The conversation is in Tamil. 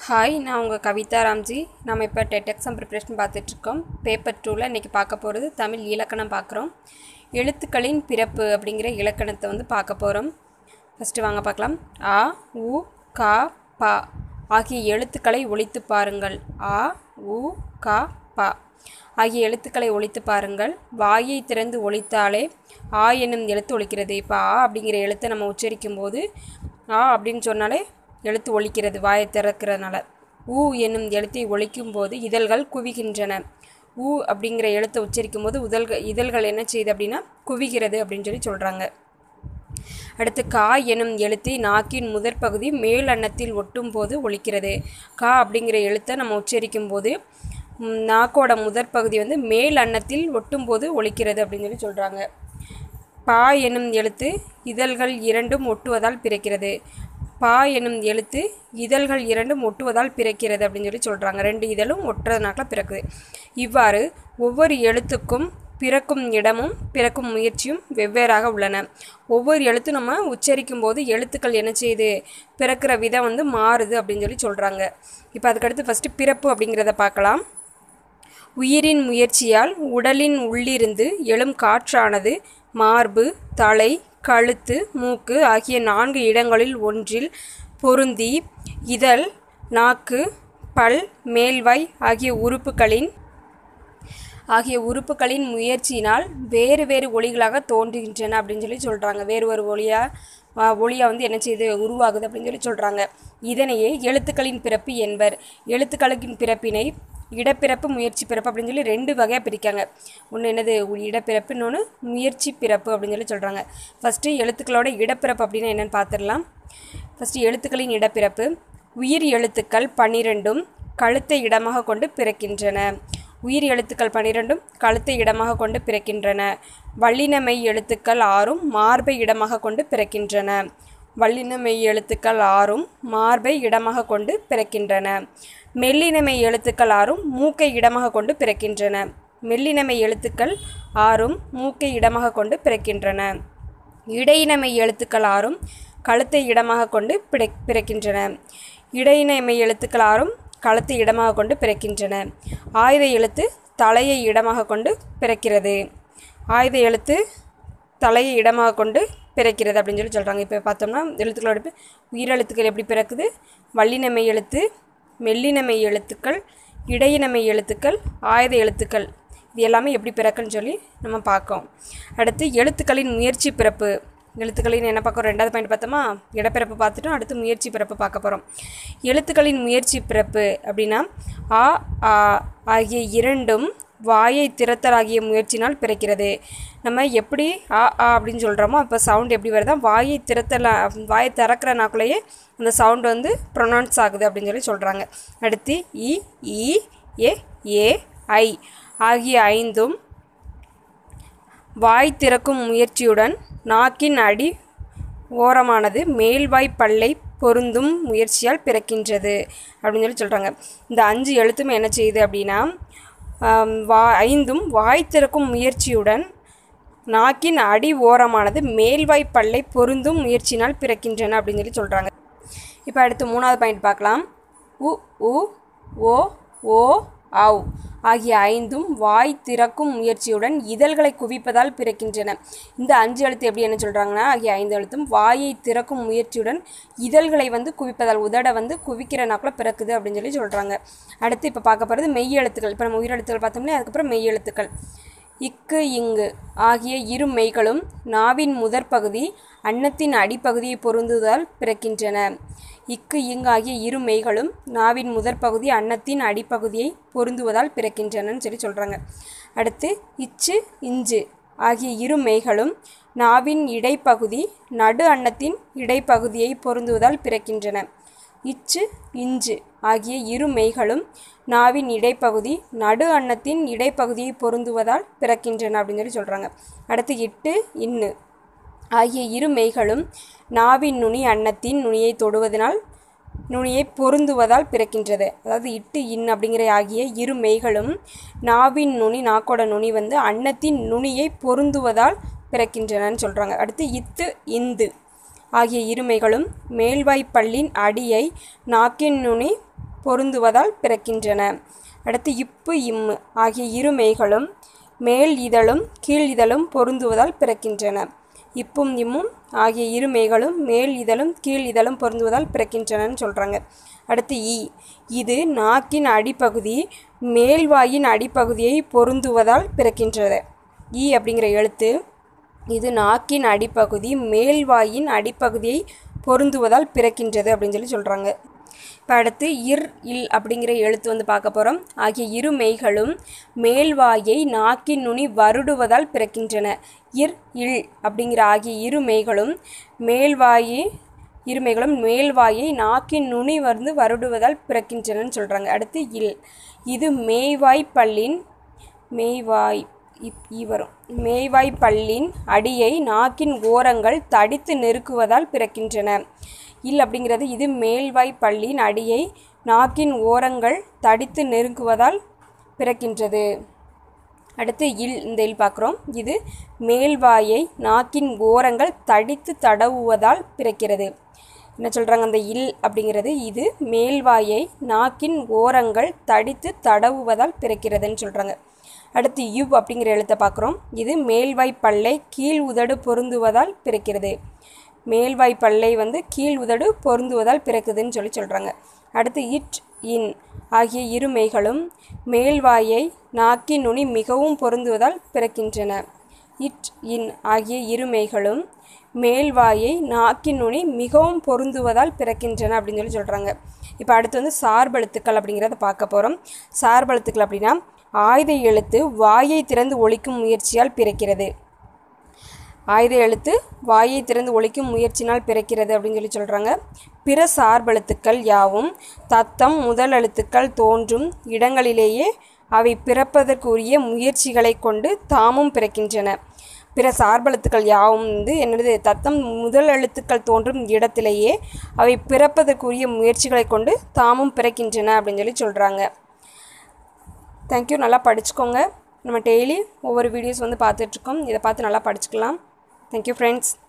ஹாய் நான் உங்கள் கவிதா ராம்ஜி நம்ம இப்போ டெட் எக்ஸாம் ப்ரிப்ரேஷன் பார்த்துட்ருக்கோம் பேப்பர் டூவில் இன்றைக்கி பார்க்க போகிறது தமிழ் இலக்கணம் பார்க்குறோம் எழுத்துக்களின் பிறப்பு அப்படிங்கிற இலக்கணத்தை வந்து பார்க்க போகிறோம் ஃபஸ்ட்டு வாங்க பார்க்கலாம் ஆ உ கா பா ஆகிய எழுத்துக்களை ஒழித்து பாருங்கள் ஆ உ கா பா ஆகிய எழுத்துக்களை ஒழித்து பாருங்கள் வாயை திறந்து ஒழித்தாலே ஆ என்னும் எழுத்து ஒழிக்கிறது இப்போ ஆ அப்படிங்கிற எழுத்தை நம்ம உச்சரிக்கும் போது ஆ அப்படின்னு சொன்னாலே எழுத்து ஒழிக்கிறது வாயை திறக்கிறதுனால ஊ என்னும் எழுத்தை ஒழிக்கும் போது இதழ்கள் குவிகின்றன ஊ அப்படிங்கிற எழுத்தை உச்சரிக்கும் போது உதல்கள் இதழ்கள் என்ன செய்யுது அப்படின்னா குவிகிறது அப்படின்னு சொல்லி சொல்கிறாங்க அடுத்து கா எனும் எழுத்தை நாக்கின் முதற் பகுதி மேல் அன்னத்தில் ஒட்டும் போது ஒழிக்கிறது கா அப்படிங்கிற எழுத்தை நம்ம உச்சரிக்கும் போது ம், நாக்கோட முதற் பகுதி வந்து மேல் அன்னத்தில் ஒட்டும் போது ஒழிக்கிறது அப்படின்னு சொல்லி சொல்கிறாங்க பா எனும் எழுத்து இதழ்கள் இரண்டும் ஒட்டுவதால் பிறக்கிறது பா எனும் எழுத்து இதழ்கள் இரண்டும் ஒட்டுவதால் பிறக்கிறது அப்படின்னு சொல்லி சொல்கிறாங்க ரெண்டு இதழும் ஒட்டுறதுனால பிறக்குது இவ்வாறு ஒவ்வொரு எழுத்துக்கும் பிறக்கும் இடமும் பிறக்கும் முயற்சியும் வெவ்வேறாக உள்ளன ஒவ்வொரு எழுத்தும் நம்ம உச்சரிக்கும் போது எழுத்துக்கள் என்ன செய்யுது பிறக்கிற விதம் வந்து மாறுது அப்படின்னு சொல்லி சொல்கிறாங்க இப்போ அதுக்கடுத்து ஃபஸ்ட்டு பிறப்பு அப்படிங்கிறத பார்க்கலாம் உயிரின் முயற்சியால் உடலின் உள்ளிருந்து எழும் காற்றானது மார்பு தலை கழுத்து மூக்கு ஆகிய நான்கு இடங்களில் ஒன்றில் பொருந்தி இதழ் நாக்கு பல் மேல்வாய் ஆகிய உறுப்புகளின் ஆகிய உறுப்புகளின் முயற்சியினால் வேறு வேறு ஒளிகளாக தோன்றுகின்றன அப்படின்னு சொல்லி சொல்கிறாங்க வேறு ஒரு ஒளியாக ஒளியாக வந்து என்ன செய்யுது உருவாகுது அப்படின்னு சொல்லி சொல்கிறாங்க இதனையே எழுத்துக்களின் பிறப்பு என்பர் எழுத்துக்களின் பிறப்பினை இடப்பிறப்பு முயற்சி பிறப்பு அப்படின்னு சொல்லி ரெண்டு வகையாக பிரிக்காங்க ஒன்று என்னது உ- இடப்பிறப்பு இன்னொன்று முயற்சி பிறப்பு அப்படின்னு சொல்லி சொல்கிறாங்க ஃபஸ்ட்டு எழுத்துக்களோட இடப்பிறப்பு அப்படின்னா என்னென்னு பார்த்துடலாம் ஃபஸ்ட்டு எழுத்துக்களின் இடப்பிறப்பு உயிர் எழுத்துக்கள் பன்னிரெண்டும் கழுத்தை இடமாக கொண்டு பிறக்கின்றன உயிர் எழுத்துக்கள் பன்னிரெண்டும் கழுத்தை இடமாக கொண்டு பிறக்கின்றன வல்லினமை எழுத்துக்கள் ஆறும் மார்பை இடமாக கொண்டு பிறக்கின்றன வல்லினமை எழுத்துக்கள் ஆறும் மார்பை இடமாக கொண்டு பிறக்கின்றன மெல்லினமை எழுத்துக்கள் ஆறும் மூக்கை இடமாக கொண்டு பிறக்கின்றன மெல்லினமை எழுத்துக்கள் ஆறும் மூக்கை இடமாக கொண்டு பிறக்கின்றன இடையினமை எழுத்துக்கள் ஆறும் கழுத்தை இடமாக கொண்டு பிற பிறக்கின்றன இடையினமை எழுத்துக்கள் ஆறும் கழுத்தை இடமாக கொண்டு பிறக்கின்றன ஆயுத எழுத்து தலையை இடமாக கொண்டு பிறக்கிறது ஆயுத எழுத்து தலையை இடமாக கொண்டு பிறக்கிறது அப்படின்னு சொல்லி சொல்கிறாங்க இப்போ பார்த்தோம்னா எழுத்துக்களோட பே- உயிரெழுத்துக்கள் எப்படி பிறக்குது வல்லினமை எழுத்து மெல்லினமை எழுத்துக்கள் இடையினமை எழுத்துக்கள் ஆயுத எழுத்துக்கள் இது எல்லாமே எப்படி பிறக்குன்னு சொல்லி நம்ம பார்க்கோம் அடுத்து எழுத்துக்களின் முயற்சி பிறப்பு எழுத்துக்களின் என்ன பார்க்குறோம் ரெண்டாவது பாயிண்ட் பார்த்தோமா இடப்பிறப்பு பார்த்துட்டோம் அடுத்து முயற்சி பிறப்பு பார்க்க போகிறோம் எழுத்துக்களின் முயற்சி பிறப்பு அப்படின்னா ஆ ஆ ஆகிய இரண்டும் வாயை திறத்தல் ஆகிய முயற்சினால் பிறக்கிறது நம்ம எப்படி ஆ ஆ அப்படின்னு சொல்கிறோமோ அப்போ சவுண்ட் எப்படி வருதா வாயை திறத்தல் வாயை திறக்கிற நாக்குள்ளேயே அந்த சவுண்ட் வந்து ப்ரொனவுன்ஸ் ஆகுது அப்படின்னு சொல்லி சொல்கிறாங்க அடுத்து இ இ ஏ ஏ ஐ ஆகிய ஐந்தும் வாய் திறக்கும் முயற்சியுடன் நாக்கின் அடி ஓரமானது மேல்வாய் பல்லை பொருந்தும் முயற்சியால் பிறக்கின்றது அப்படின்னு சொல்லி சொல்கிறாங்க இந்த அஞ்சு எழுத்துமே என்ன செய்யுது அப்படின்னா ஆம், வா ஐந்தும் வாய் திறக்கும் முயற்சியுடன் நாக்கின் அடி ஓரமானது மேல்வாய் பல்லை பொருந்தும் முயற்சியினால் பிறக்கின்றன அப்படின்னு சொல்லி சொல்கிறாங்க இப்போ அடுத்து மூணாவது பாயிண்ட் பார்க்கலாம் உ உ ஓ ஓ ஆவ் ஆகிய ஐந்தும் வாய் திறக்கும் முயற்சியுடன் இதழ்களை குவிப்பதால் பிறக்கின்றன இந்த அஞ்சு எழுத்து எப்படி என்ன சொல்கிறாங்கன்னா ஆகிய ஐந்து எழுத்தும் வாயை திறக்கும் முயற்சியுடன் இதழ்களை வந்து குவிப்பதால் உதட வந்து குவிக்கிற நாக்கில் பிறக்குது அப்படின்னு சொல்லி சொல்கிறாங்க அடுத்து இப்போ பார்க்க போகிறது மெய் எழுத்துக்கள் இப்போ நம்ம உயிரெழுத்துக்கள் பார்த்தோம்னா அதுக்கப்புறம் மெய் எழுத்துக்கள் இக்கு இங்கு ஆகிய இரு மெய்களும் நாவின் முதற் பகுதி அன்னத்தின் அடிப்பகுதியை பொருந்துவதால் பிறக்கின்றன இக்கு இங்கு ஆகிய இரு மெய்களும் நாவின் முதற் பகுதி அன்னத்தின் அடிப்பகுதியை பொருந்துவதால் பிறக்கின்றனன்னு சொல்லி சொல்கிறாங்க அடுத்து இச்சு இஞ்சு ஆகிய இரு மெய்களும் நாவின் இடைப்பகுதி நடு அன்னத்தின் இடைப்பகுதியை பொருந்துவதால் பிறக்கின்றன இச்சு இஞ்சு ஆகிய இரு மெய்களும் நாவின் இடைப்பகுதி நடு அன்னத்தின் இடைப்பகுதியை பொருந்துவதால் பிறக்கின்றன அப்படின்னு சொல்லி சொல்கிறாங்க அடுத்து இட்டு இன்னு ஆகிய இரு மெய்களும் நாவின் நுனி அன்னத்தின் நுனியை தொடுவதனால் நுனியை பொருந்துவதால் பிறக்கின்றது அதாவது இட்டு இன் அப்படிங்கிற ஆகிய இரு மெய்களும் நாவின் நுனி நாக்கோட நுனி வந்து அன்னத்தின் நுனியை பொருந்துவதால் பிறக்கின்றனன்னு சொல்கிறாங்க அடுத்து இத்து இந்து ஆகிய இருமைகளும் மேல்வாய்ப் பல்லின் அடியை நாக்கின் நுனி பொருந்துவதால் பிறக்கின்றன அடுத்து இப்பு இம்மு ஆகிய இரு மெய்களும் மேல் இதழும் கீழ் இதழும் பொருந்துவதால் பிறக்கின்றன இப்பும் இம்மும் ஆகிய இரு மெய்களும் மேல் இதழும் கீழ் இதழும் பொருந்துவதால் பிறக்கின்றனன்னு சொல்கிறாங்க அடுத்து இ இது நாக்கின் அடிப்பகுதி மேல்வாயின் அடிப்பகுதியை பொருந்துவதால் பிறக்கின்றது இ அப்படிங்கிற எழுத்து இது நாக்கின் அடிப்பகுதி மேல்வாயின் அடிப்பகுதியை பொருந்துவதால் பிறக்கின்றது அப்படின்னு சொல்லி சொல்கிறாங்க இப்போ அடுத்து இர் இல் அப்படிங்கிற எழுத்து வந்து பார்க்க போகிறோம் ஆகிய இரு மெய்களும் மேல்வாயை நாக்கின் நுனி வருடுவதால் பிறக்கின்றன இர் இல் அப்படிங்கிற ஆகிய இரு மெய்களும் மேல்வாயை இருமைகளும் மேல்வாயை நாக்கின் நுனி வந்து வருடுவதால் பிறக்கின்றனன்னு சொல்கிறாங்க அடுத்து இல் இது மேய்வாய் பல்லின் மேய்வாய் இப் ஈ வரும் மேய்வாய் பல்லின் அடியை நாக்கின் ஓரங்கள் தடித்து நெருக்குவதால் பிறக்கின்றன இல் அப்படிங்கிறது இது மேல்வாய் பல்லின் அடியை நாக்கின் ஓரங்கள் தடித்து நெருக்குவதால் பிறக்கின்றது அடுத்து இல் இந்த இல் பார்க்குறோம் இது மேல்வாயை நாக்கின் ஓரங்கள் தடித்து தடவுவதால் பிறக்கிறது என்ன சொல்கிறாங்க அந்த இல் அப்படிங்கிறது இது மேல்வாயை நாக்கின் ஓரங்கள் தடித்து தடவுவதால் பிறக்கிறதுன்னு சொல்கிறாங்க அடுத்து யுவ் அப்படிங்கிற எழுத்தை பார்க்குறோம் இது மேல்வாய் பல்லை கீழ் உதடு பொருந்துவதால் பிறக்கிறது மேல்வாய் பல்லை வந்து கீழ் உதடு பொருந்துவதால் பிறக்குதுன்னு சொல்லி சொல்கிறாங்க அடுத்து இட் இன் ஆகிய இரு மெய்களும் மேல்வாயை நாக்கின் நுனி மிகவும் பொருந்துவதால் பிறக்கின்றன இட் இன் ஆகிய இரு மெய்களும் மேல்வாயை நாக்கின் நுனி மிகவும் பொருந்துவதால் பிறக்கின்றன அப்படின்னு சொல்லி சொல்கிறாங்க இப்போ அடுத்து வந்து சார்பெழுத்துக்கள் அப்படிங்கிறத பார்க்க போகிறோம் சார்பெழுத்துக்கள் அப்படின்னா ஆயுத எழுத்து வாயை திறந்து ஒழிக்கும் முயற்சியால் பிறக்கிறது ஆயுத எழுத்து வாயை திறந்து ஒழிக்கும் முயற்சினால் பிறக்கிறது அப்படின்னு சொல்லி சொல்கிறாங்க பிற சார்பெழுத்துக்கள் யாவும் தத்தம் முதல் எழுத்துக்கள் தோன்றும் இடங்களிலேயே அவை பிறப்பதற்குரிய முயற்சிகளை கொண்டு தாமும் பிறக்கின்றன பிற சார்பெழுத்துக்கள் யாவும் வந்து என்னது தத்தம் முதல் எழுத்துக்கள் தோன்றும் இடத்திலேயே அவை பிறப்பதற்குரிய முயற்சிகளை கொண்டு தாமும் பிறக்கின்றன அப்படின்னு சொல்லி சொல்கிறாங்க தேங்க்யூ நல்லா படிச்சுக்கோங்க நம்ம டெய்லி ஒவ்வொரு வீடியோஸ் வந்து பார்த்துட்ருக்கோம் இதை பார்த்து நல்லா படிச்சுக்கலாம் தேங்க்யூ ஃப்ரெண்ட்ஸ்